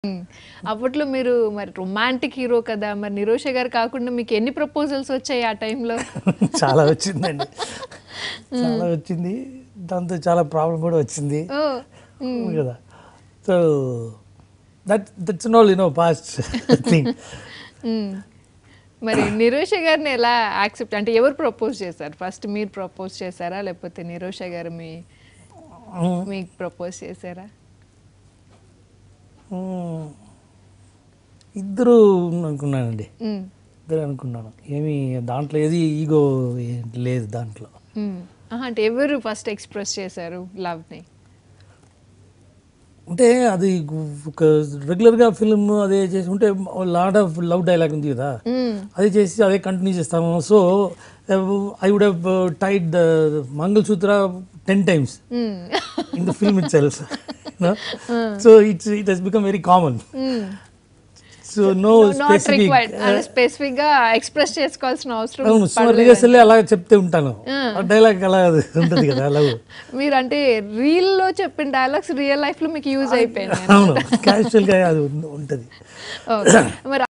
ఉమ్. అప్పట్లో మీరు మరి రొమాంటిక్ హీరో కదా మరి నిరోష గారు కాకుండా మీకు ఎన్ని ప్రపోజల్స్ వచ్చాయి ఆ టైంలో చాలా వచ్చిందండి చాలా వచ్చింది దాంతో చాలా ప్రాబ్లం కూడా వచ్చింది ఓ ఉమ్. కదా so that that's all you know past thing um. మరి నిరోష గారిని ఎలా యాక్సెప్ట్ అంటే ఎవరు ప్రపోజ్ చేశారు ఫస్ట్ మీరు ప్రపోజ్ చేశారా లేకపోతే నిరోష గారు మీ మీకు ప్రపోజ్ చేశారా ఇద్దరు అనుకున్నానండి ఉమ్. ఇద్దరు అనుకున్నాను ఏమి దాంట్లో ఏది ఈగో లేదు దాంట్లో ఉమ్. ఆహా, అంటే ఎవరు ఫస్ట్ ఎక్స్ప్రెస్ చేశారు లవ్ని అంటే అది ఒక రెగ్యులర్గా ఫిల్మ్ అదే చేసి ఉంటే లాట్ ఆఫ్ లవ్ డైలాగ్ ఉంది కదా ఉమ్. అదే చేసి అదే కంటిన్యూ చేస్తాము so I would have tied the mangalsutra ten times um. In the film itself so it's it has become very common um. So no not specific required అంటే specific గా express చేసుకోవాల్సిన అవసరం అవును సో పడలేదు. Rehearsal అలా చెప్తే ఉంటాను ఆ డైలాగ్ అలా ఉంటుంది కదా లవ్ మీరు అంటే రీల్ లో చెప్పిన డైలాగ్స్ రియల్ లైఫ్ లో మీకు యూజ్ అయిపోయినాయి అవును క్యాజువల్గా అది ఉంటుంది ఓకే మరి